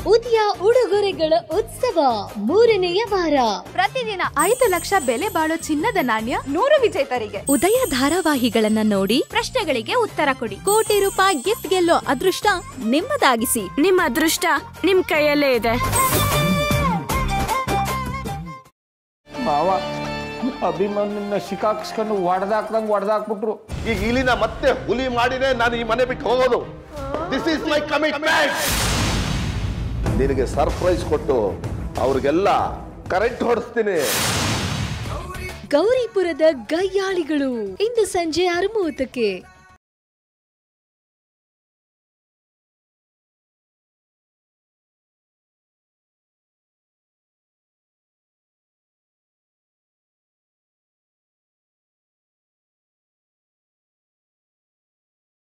ಉದಯ ಉಡುಗೊರೆಗಳ ಉತ್ಸವ ಮೂರನೆಯ ವಾರ ಪ್ರತಿದಿನ ಐದು ಲಕ್ಷ ಬೆಲೆ ಬಾಳೋ ಚಿನ್ನದ ನಾಣ್ಯ ನೂರು ವಿಜೇತರಿಗೆ ಉದಯ ಧಾರಾವಾಹಿಗಳನ್ನ ನೋಡಿ ಪ್ರಶ್ನೆಗಳಿಗೆ ಉತ್ತರ ಕೊಡಿ ಕೋಟಿ ರೂಪಾಯಿ ಗಿಫ್ಟ್ ಗೆಲ್ಲೋ ಅದೃಷ್ಟ ನಿಮ್ಮದಾಗಿಸಿ ನಿಮ್ಮ ಅದೃಷ್ಟ ನಿಮ್ ಕೈಯಲ್ಲೇ ಇದೆ ಮಾವ ಅಭಿಮನ್ಯನ ಶಿಕಾಕ್ಸ್ಕೊಂಡು ಹೊಡೆದಾಕ್ದಂಗೆ ಹೊಡೆದಾಕ್ಬಿಟ್ರು ಈಗ ಇಲ್ಲಿನ ಮತ್ತೆ ಹುಲಿ ಮಾಡಿನೇ ನಾನು ಈ ಮನೆ ಬಿಟ್ಟು ಹೋಗೋದು ದಿಸ್ ಇಸ್ ಮೈ ಕಮಿಟ್ಮೆಂಟ್ ನಿನಗೆ ಸರ್ಪ್ರೈಸ್ ಕೊಟ್ಟು ಅವ್ರಿಗೆಲ್ಲ ಕರೆಂಟ್ ಹೊಡಿಸ್ತೀನಿ ಗೌರಿಪುರದ ಗಯ್ಯಾಳಿಗಳು ಇಂದು ಸಂಜೆ ಆರು ಮೂವತ್ತಕ್ಕೆ